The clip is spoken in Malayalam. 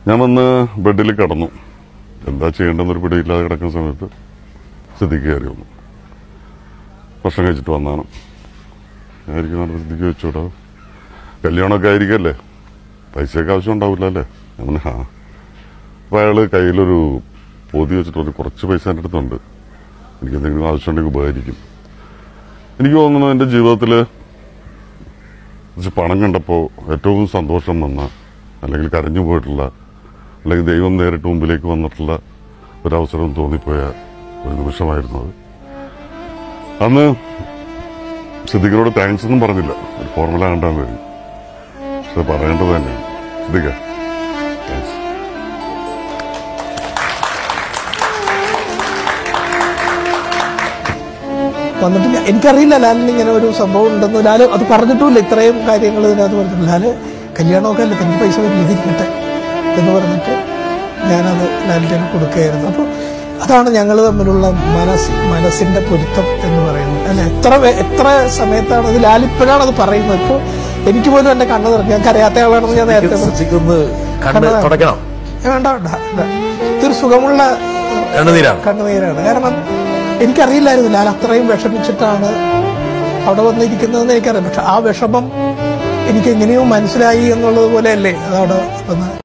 ഞാൻ വന്ന് ബെഡിൽ കിടന്നു എന്താ ചെയ്യേണ്ടെന്നൊരു പിടിയില്ലാതെ കിടക്കുന്ന സമയത്ത് സിദ്ദിഖ് കയറി വന്നു ഭക്ഷണം കഴിച്ചിട്ട് വന്നാണ് ആയിരിക്കും നല്ല സിദ്ദിഖ് വെച്ചോടാ കല്യാണമൊക്കെ ആയിരിക്കല്ലേ പൈസയൊക്കെ ആവശ്യം ഉണ്ടാവില്ല അല്ലേ ഞാൻ പറഞ്ഞു, ഹാ അപ്പൊ അയാള് കയ്യിലൊരു പൊതി വെച്ചിട്ട് പറഞ്ഞു കുറച്ച് പൈസ എൻ്റെ അടുത്തുണ്ട് എനിക്ക് എന്തെങ്കിലും ആവശ്യമുണ്ടെങ്കിൽ ഉപകരിക്കും എനിക്ക് തോന്നുന്നു എൻ്റെ ജീവിതത്തില് കുറച്ച് പണം കണ്ടപ്പോൾ ഏറ്റവും സന്തോഷം വന്ന അല്ലെങ്കിൽ കരഞ്ഞു പോയിട്ടുള്ള അല്ലെങ്കിൽ ദൈവം നേരിട്ട് മുമ്പിലേക്ക് വന്നിട്ടുള്ള ഒരവസരം തോന്നിപ്പോയ ഒരു നിമിഷമായിരുന്നു അത് അന്ന് സിദ്ദിഖിനോട് താങ്ക്സ് ഒന്നും പറഞ്ഞില്ല ഒരു ഫോർമുല കണ്ടാൻ വരും പക്ഷെ പറയേണ്ടത് തന്നെയാണ് സിദ്ദിഖ താങ്ക്സ് വന്നിട്ട് ഞാൻ- എനിക്കറിയില്ല ലാലിന് ഇങ്ങനെ ഒരു സംഭവം ഉണ്ടെന്ന് ലാല് അത് പറഞ്ഞിട്ടുമില്ല ഇത്രയും കാര്യങ്ങൾ ഇതിനകത്ത് പറഞ്ഞിട്ടില്ല ലാല് കല്യാണമൊക്കെ അല്ലേ തനിക്ക് പൈസ വരില്ല ഇതിരിക്കട്ടെ എന്ന് പറഞ്ഞിട്ട് ഞാനത് ലാലിൻ്റെ കൊടുക്കുകയായിരുന്നു അപ്പോൾ അതാണ് ഞങ്ങൾ തമ്മിലുള്ള മനസ് മനസ്സിന്റെ പൊരുത്തം എന്ന് പറയുന്നത് അല്ലെ എത്ര വേ- എത്ര സമയത്താണ് ഇത് ലാലിപ്പോഴാണ് അത് പറയുന്നത് ഇപ്പോൾ എനിക്ക് പോലും എന്റെ കണ്ണ് തുറക്കും ഞാൻ കരയാത്ത ആളാണെന്ന് ഞാൻ നേരത്തെ പറഞ്ഞു. ശ്രദ്ധിക്കുന്നത് കണ്ണ് കണ്ണ് തുടയ്ക്കണം ഏ, വേണ്ട വേണ്ട വേണ്ട. ഇതൊരു സുഖമുള്ള കണ്ണുനീരാണ് കണ്ണുനീരാണ് കാരണം എനിക്കറിയില്ലായിരുന്നു ലാൽ അത്രയും വിഷമിച്ചിട്ടാണ് അവിടെ വന്നിരിക്കുന്നതെന്ന് എനിക്കറിയാം പക്ഷെ ആ വിഷമം എനിക്ക് എങ്ങനെയോ മനസ്സിലായി എന്നുള്ളത് പോലെയല്ലേ അതവിടെ വന്ന്